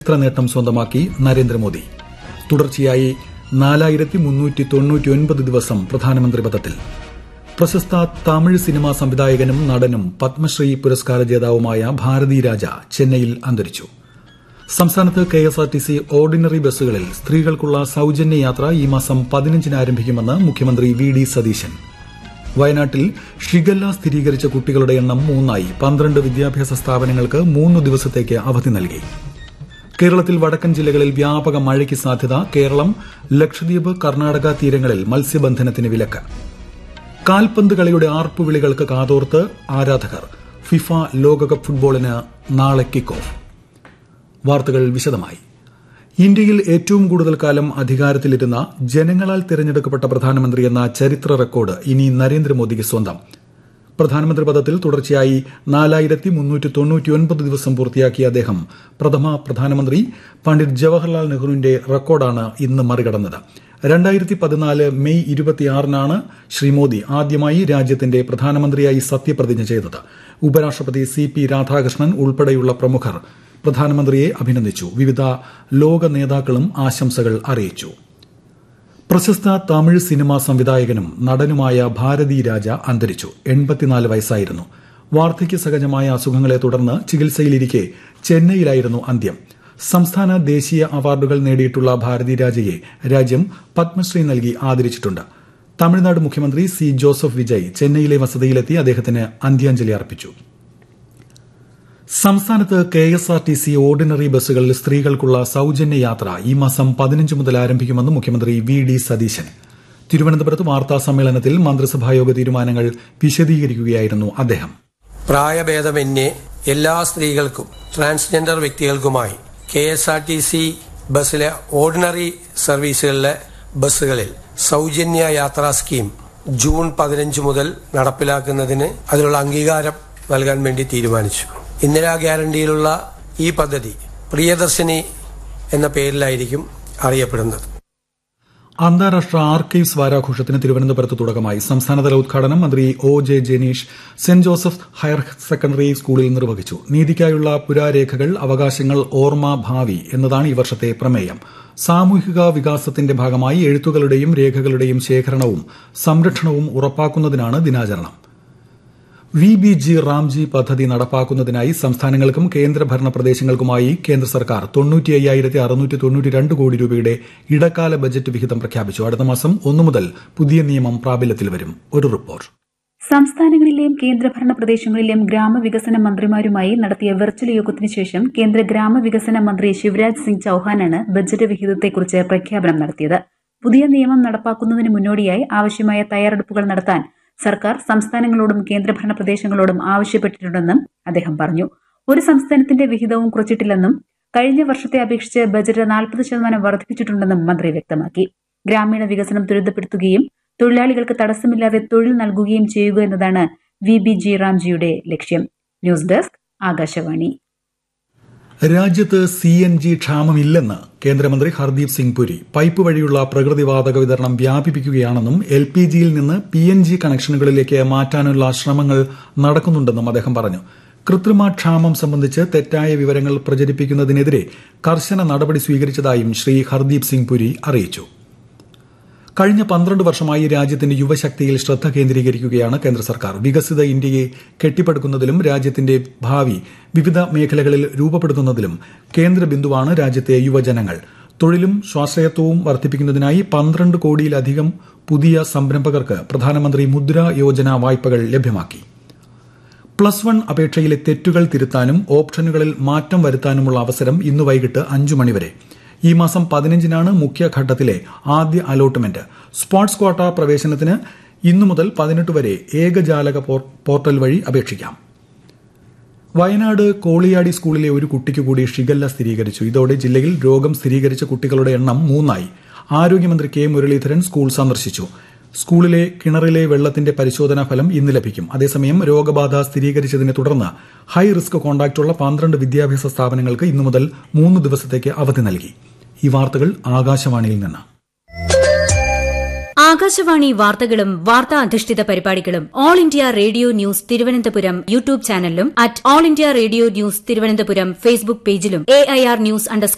ചരിത്ര നേട്ടം സ്വന്തമാക്കി നരേന്ദ്രമോദി തുടർച്ചയായി നാലായിരത്തി മുന്നൂറ്റി തൊണ്ണൂറ്റിയൊൻപത് ദിവസം പ്രധാനമന്ത്രി പദത്തിൽ പ്രശസ്ത തമിഴ് സിനിമാ സംവിധായകനും നടനും പത്മശ്രീ പുരസ്കാര ജേതാവുമായ ഭാരതി രാജ ചെന്നൈയിൽ അന്തരിച്ചു സംസ്ഥാനത്ത് കെഎസ്ആർടിസി ഓർഡിനറി ബസ്സുകളിൽ സ്ത്രീകൾക്കുള്ള സൌജന്യ യാത്ര ഈ മാസം പതിനഞ്ചിന് ആരംഭിക്കുമെന്ന് മുഖ്യമന്ത്രി വി ഡി സതീശൻ വയനാട്ടിൽ ഷിഗല്ല സ്ഥിരീകരിച്ച കുട്ടികളുടെ എണ്ണം മൂന്നായി പന്ത്രണ്ട് വിദ്യാഭ്യാസ സ്ഥാപനങ്ങൾക്ക് മൂന്ന് ദിവസത്തേക്ക് അവധി നൽകി കേരളത്തിൽ വടക്കൻ ജില്ലകളിൽ വ്യാപക മഴയ്ക്ക് സാധ്യത കേരളം ലക്ഷദ്വീപ് കർണാടക തീരങ്ങളിൽ മത്സ്യബന്ധനത്തിന് വിലക്ക് കാൽപന്ത് കളിയുടെ ആർപ്പുവിളികൾക്ക് കാതോർത്ത് ആരാധകർ ഫിഫ ലോകകപ്പ് ഫുട്ബോളിന് നാളെ കിക്ക് ഓഫ് വാർത്തകൾ വിശദമായി ഇന്ത്യയിൽ ഏറ്റവും കൂടുതൽ കാലം അധികാരത്തിലിരുന്ന ജനങ്ങളാൽ തിരഞ്ഞെടുക്കപ്പെട്ട പ്രധാനമന്ത്രി എന്ന ചരിത്ര റെക്കോർഡ് ഇനി നരേന്ദ്രമോദിക്ക് സ്വന്തം പ്രധാനമന്ത്രി പദത്തിൽ തുടർച്ചയായി നാലായിരത്തി മുന്നൂറ്റി തൊണ്ണൂറ്റിയൊൻപത് ദിവസം പൂർത്തിയാക്കിയ അദ്ദേഹം പ്രഥമ പ്രധാനമന്ത്രി പണ്ഡിറ്റ് ജവഹർലാൽ നെഹ്റുവിന്റെ റെക്കോർഡാണ് ഇന്ന് മറികടന്നത് രണ്ടായിരത്തി പതിനാല് മെയ് ഇരുപത്തിയാറിനാണ് ശ്രീ മോദി ആദ്യമായി രാജ്യത്തിന്റെ പ്രധാനമന്ത്രിയായി സത്യപ്രതിജ്ഞ ചെയ്തത് ഉപരാഷ്ട്രപതി സി പി രാധാകൃഷ്ണൻ ഉൾപ്പെടെയുള്ള പ്രമുഖർ പ്രധാനമന്ത്രിയെ അഭിനന്ദിച്ചു വിവിധ ലോക നേതാക്കളും ആശംസകൾ അറിയിച്ചു പ്രശസ്ത തമിഴ് സിനിമാ സംവിധായകനും നടനുമായ ഭാരതി രാജ അന്തരിച്ചു എൺപത്തിനാല് വയസ്സായിരുന്നു വാർദ്ധക്യ സഹജമായ അസുഖങ്ങളെ തുടർന്ന് ചികിത്സയിലിരിക്കെ ചെന്നൈയിലായിരുന്നു അന്ത്യം സംസ്ഥാന ദേശീയ അവാർഡുകൾ നേടിയിട്ടുള്ള ഭാരതി രാജയെ രാജ്യം പത്മശ്രീ നൽകി ആദരിച്ചിട്ടുണ്ട് തമിഴ്നാട് മുഖ്യമന്ത്രി സി ജോസഫ് വിജയ് ചെന്നൈയിലെ വസതിയിലെത്തി അദ്ദേഹത്തിന് അന്ത്യാഞ്ജലി അർപ്പിച്ചു സംസ്ഥാനത്ത് K S R T C ordinary ബസ്സുകളിൽ സ്ത്രീകൾക്കുള്ള സൌജന്യ യാത്ര ഈ മാസം പതിനഞ്ച് മുതൽ ആരംഭിക്കുമെന്ന് മുഖ്യമന്ത്രി വി ഡി സതീശൻ തിരുവനന്തപുരത്ത് വാർത്താ സമ്മേളനത്തിൽ മന്ത്രിസഭായോഗ തീരുമാനങ്ങൾ വിശദീകരിക്കുകയായിരുന്നു അദ്ദേഹം പ്രായഭേദമന്യേ എല്ലാ സ്ത്രീകൾക്കും ട്രാൻസ്ജെൻഡർ വ്യക്തികൾക്കുമായി K S R T C ബസ്സിലെ ഓർഡിനറി സർവീസുകളിലെ ബസ്സുകളിൽ സൗജന്യ യാത്രാ സ്കീം ജൂൺ പതിനഞ്ച് മുതൽ നടപ്പിലാക്കുന്നതിന് അതിനുള്ള അംഗീകാരം നൽകാൻ വേണ്ടി തീരുമാനിച്ചു ഇന്ദിരാ ഗ്യാരണ്ടിയിലുള്ള ഈ പദ്ധതി പ്രിയദർശിനി എന്ന പേരിലായിരിക്കും അറിയപ്പെടുന്നത് അന്താരാഷ്ട്ര ആർക്കൈവ്സ് വാരാഘോഷത്തിന് തിരുവനന്തപുരത്ത് തുടക്കമായി സംസ്ഥാനതല ഉദ്ഘാടനം മന്ത്രി O J Janeesh Saint Joseph higher secondary സ്കൂളിൽ നിർവഹിച്ചു നീതിക്കായുള്ള പുരാരേഖകൾ അവകാശങ്ങൾ ഓർമ്മ ഭാവി എന്നതാണ് ഈ വർഷത്തെ പ്രമേയം സാമൂഹിക വികാസത്തിന്റെ ഭാഗമായി എഴുത്തുകളുടെയും രേഖകളുടെയും ശേഖരണവും സംരക്ഷണവും ഉറപ്പാക്കുന്നതിനാണ് ദിനാചരണം വി ബി ജി റാംജി പദ്ധതി നടപ്പാക്കുന്നതിനായി സംസ്ഥാനങ്ങൾക്കും കേന്ദ്രഭരണ പ്രദേശങ്ങൾക്കുമായി കേന്ദ്ര സർക്കാർ തൊണ്ണൂറ്റി അയ്യായിരത്തി അറുന്നൂറ്റി തൊണ്ണൂറ്റി രണ്ട് കോടി രൂപയുടെ ഇടക്കാല ബജറ്റ് വിഹിതം പ്രഖ്യാപിച്ചു അടുത്ത മാസം ഒന്നു മുതൽ പുതിയ നിയമം പ്രാബല്യത്തിൽ വരും ഒരു റിപ്പോർട്ട് സംസ്ഥാനങ്ങളിലെയും കേന്ദ്രഭരണ പ്രദേശങ്ങളിലെയും ഗ്രാമവികസന മന്ത്രിമാരുമായി നടത്തിയ വെർച്വൽ യോഗത്തിനു ശേഷം കേന്ദ്ര ഗ്രാമവികസന മന്ത്രി ശിവരാജ് സിംഗ് ചൌഹാനാണ് ബജറ്റ് വിഹിതത്തെക്കുറിച്ച് പ്രഖ്യാപനം നടത്തിയത് പുതിയ നിയമം നടപ്പാക്കുന്നതിന് മുന്നോടിയായി ആവശ്യമായ തയ്യാറെടുപ്പുകൾ നടത്താൻ സർക്കാർ സംസ്ഥാനങ്ങളോടും കേന്ദ്രഭരണ പ്രദേശങ്ങളോടും ആവശ്യപ്പെട്ടിട്ടുണ്ടെന്നും അദ്ദേഹം പറഞ്ഞു ഒരു സംസ്ഥാനത്തിന്റെ വിഹിതവും കുറച്ചിട്ടില്ലെന്നും കഴിഞ്ഞ വർഷത്തെ അപേക്ഷിച്ച് ബജറ്റ് നാൽപ്പത് ശതമാനം വർദ്ധിപ്പിച്ചിട്ടുണ്ടെന്നും മന്ത്രി വ്യക്തമാക്കി ഗ്രാമീണ വികസനം ത്വരിതപ്പെടുത്തുകയും തൊഴിലാളികൾക്ക് തടസ്സമില്ലാതെ തൊഴിൽ നൽകുകയും ചെയ്യുക എന്നതാണ് വി ബി ജി റാംജിയുടെ ലക്ഷ്യം ന്യൂസ് ഡെസ്ക് ആകാശവാണി രാജ്യത്ത് സി എൻ ജി ക്ഷാമമില്ലെന്ന് കേന്ദ്രമന്ത്രി ഹർദീപ് സിംഗ് പുരി പൈപ്പ് വഴിയുള്ള പ്രകൃതിവാതക വിതരണം വ്യാപിപ്പിക്കുകയാണെന്നും എൽ പി ജിയിൽ നിന്ന് പി എൻ ജി കണക്ഷനുകളിലേക്ക് മാറ്റാനുള്ള ശ്രമങ്ങൾ നടക്കുന്നുണ്ടെന്നും അദ്ദേഹം പറഞ്ഞു കൃത്രിമ ക്ഷാമം സംബന്ധിച്ച് തെറ്റായ വിവരങ്ങൾ പ്രചരിപ്പിക്കുന്നതിനെതിരെ കർശന നടപടി സ്വീകരിച്ചതായും ശ്രീ ഹർദീപ് സിംഗ് പുരി അറിയിച്ചു കഴിഞ്ഞ പന്ത്രണ്ട് വർഷമായി രാജ്യത്തിന്റെ യുവശക്തിയിൽ ശ്രദ്ധ കേന്ദ്രീകരിക്കുകയാണ് കേന്ദ്ര സർക്കാർ വികസിത ഇന്ത്യയെ കെട്ടിപ്പടുക്കുന്നതിലും രാജ്യത്തിന്റെ ഭാവി വിവിധ മേഖലകളിൽ രൂപപ്പെടുത്തുന്നതിലും കേന്ദ്ര ബിന്ദുവാണ് രാജ്യത്തെ യുവജനങ്ങൾ തൊഴിലും സ്വാശ്രയത്വവും വർദ്ധിപ്പിക്കുന്നതിനായി പന്ത്രണ്ട് കോടിയിലധികം പുതിയ സംരംഭകർക്ക് പ്രധാനമന്ത്രി മുദ്ര യോജന വായ്പകൾ ലഭ്യമാക്കി പ്ലസ് വൺ അപേക്ഷയിലെ തെറ്റുകൾ തിരുത്താനും ഓപ്ഷനുകളിൽ മാറ്റം വരുത്താനുമുള്ള അവസരം ഇന്ന് വൈകിട്ട് അഞ്ചു മണിവരെ ഈ മാസം പതിനഞ്ചിനാണ് മുഖ്യഘട്ടത്തിലെ ആദ്യ അലോട്ട്മെന്റ് സ്പോർട്സ് ക്വാട്ട പ്രവേശനത്തിന് ഇന്നു മുതൽ പതിനെട്ട് വരെ ഏകജാലക പോർട്ടൽ വഴി അപേക്ഷിക്കാം വയനാട് കോളിയാടി സ്കൂളിലെ ഒരു കുട്ടിക്ക് കൂടി ഷിഗല്ല സ്ഥിരീകരിച്ചു ഇതോടെ ജില്ലയിൽ രോഗം സ്ഥിരീകരിച്ച കുട്ടികളുടെ എണ്ണം മൂന്നായി ആരോഗ്യമന്ത്രി കെ മുരളീധരൻ സ്കൂൾ സന്ദർശിച്ചു സ്കൂളിലെ കിണറിലെ വെള്ളത്തിന്റെ പരിശോധനാ ഫലം ഇന്ന് ലഭിക്കും അതേസമയം രോഗബാധ സ്ഥിരീകരിച്ചതിനെ തുടർന്ന് ഹൈ റിസ്ക് കോണ്ടാക്റ്റുള്ള പന്ത്രണ്ട് വിദ്യാഭ്യാസ സ്ഥാപനങ്ങൾക്ക് ഇന്നു മുതൽ മൂന്ന് ദിവസത്തേക്ക് അവധി നൽകി ഈ വാർത്തകൾ ആകാശവാണിയിൽ നിന്ന് ആകാശവാണി വാർത്തകളും വാർത്താ അധിഷ്ഠിത പരിപാടികളും All India Radio News Thiruvananthapuram YouTube ചാനലിലും at All India Radio News Thiruvananthapuram Facebook പേജിലും A I R news underscore